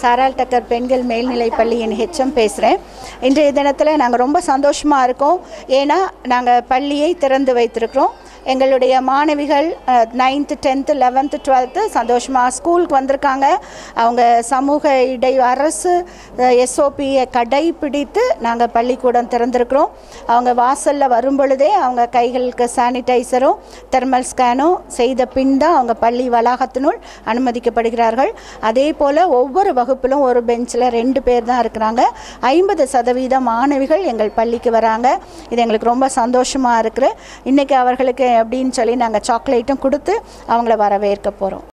சாரால் டக்கர் பெண்கள் மேல்நிலைப் பள்ளியின் ஹெச்எம் பேசுகிறேன் இன்றைய தினத்தில் நாங்கள் ரொம்ப சந்தோஷமாக இருக்கோம் ஏன்னா நாங்கள் பள்ளியை திறந்து வைத்திருக்கிறோம் எங்களுடைய மாணவிகள் நைன்த்து டென்த்து லெவன்த்து டுவெல்த்து சந்தோஷமாக ஸ்கூலுக்கு வந்திருக்காங்க அவங்க சமூக இடை அரசு எஸ்ஓபியை கடைபிடித்து நாங்கள் பள்ளிக்கூடம் திறந்திருக்கிறோம் அவங்க வாசலில் வரும் பொழுதே அவங்க கைகளுக்கு சானிடைசரும் தெர்மல் ஸ்கேனும் செய்த பின் தான் அவங்க பள்ளி வளாகத்தினுள் அனுமதிக்கப்படுகிறார்கள் அதே போல் ஒவ்வொரு வகுப்பிலும் ஒரு பெஞ்சில் ரெண்டு பேர் தான் இருக்கிறாங்க ஐம்பது சதவீத மாணவிகள் எங்கள் பள்ளிக்கு வராங்க இது எங்களுக்கு ரொம்ப சந்தோஷமாக இருக்குது இன்றைக்கி அவர்களுக்கு அப்படின்னு சொல்லி நாங்கள் சாக்லேட்டும் கொடுத்து அவங்கள வரவேற்க போகிறோம்